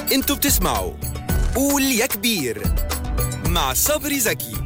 انتوا بتسمعوا قول يا كبير مع صبري زكي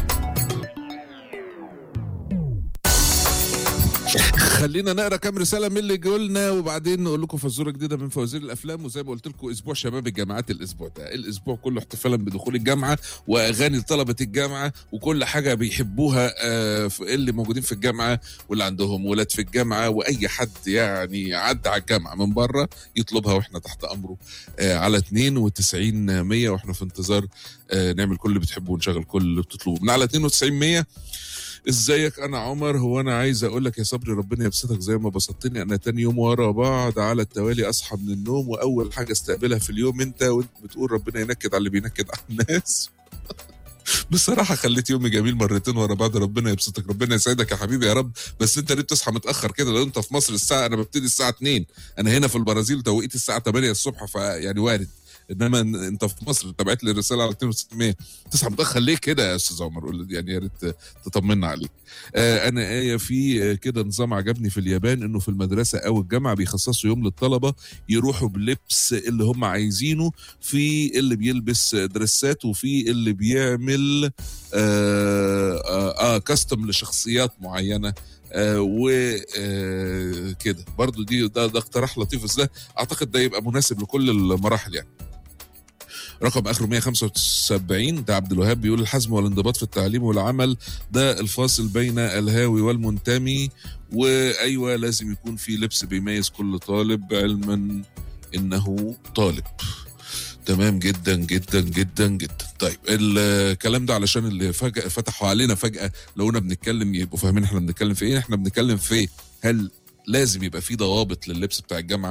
خلينا نقرا كام رساله من اللي جولنا وبعدين نقول لكم فزوره جديده من فوازير الافلام وزي ما قلت لكم اسبوع شباب الجامعات الاسبوع ده الاسبوع كله احتفالا بدخول الجامعه واغاني طلبه الجامعه وكل حاجه بيحبوها آه، في اللي موجودين في الجامعه واللي عندهم ولاد في الجامعه واي حد يعني عدى على الجامعه من بره يطلبها واحنا تحت امره آه، على 92 100 واحنا في انتظار آه، نعمل كل اللي بتحبوه ونشغل كل اللي بتطلبوه من على 92 100 ازيك انا عمر هو انا عايز اقول لك يا صبري ربنا يبسطك زي ما بسطتني انا تاني يوم ورا بعض على التوالي اصحى من النوم واول حاجه استقبلها في اليوم انت وانت بتقول ربنا ينكد على اللي بينكد على الناس بصراحة خليت يومي جميل مرتين ورا بعض ربنا يبسطك ربنا يسعدك يا حبيبي يا رب بس انت ليه بتصحى متأخر كده لو انت في مصر الساعة انا ببتدي الساعة 2 انا هنا في البرازيل توقيت الساعة 8 الصبح فيعني وارد انما ان- انت في مصر انت بعت لي الرساله على 2600 تصحى متاخر ليه كده يا استاذ عمر قول- يعني يا ريت تطمنا عليك آه انا ايه في آه، كده نظام عجبني في اليابان انه في المدرسه او الجامعه بيخصصوا يوم للطلبه يروحوا بلبس اللي هم عايزينه في اللي بيلبس درسات وفي اللي بيعمل آه آه, آه كاستم لشخصيات معينه آه وكده برضو دي ده, ده اقتراح لطيف بس ده اعتقد ده يبقى مناسب لكل المراحل يعني رقم اخره 175 ده عبد الوهاب بيقول الحزم والانضباط في التعليم والعمل ده الفاصل بين الهاوي والمنتمي وايوه لازم يكون في لبس بيميز كل طالب علما انه طالب تمام جدا جدا جدا جدا طيب الكلام ده علشان اللي فجأة فتحوا علينا فجأة لو انا بنتكلم يبقوا فاهمين احنا بنتكلم في ايه احنا بنتكلم في هل لازم يبقى في ضوابط لللبس بتاع الجامعة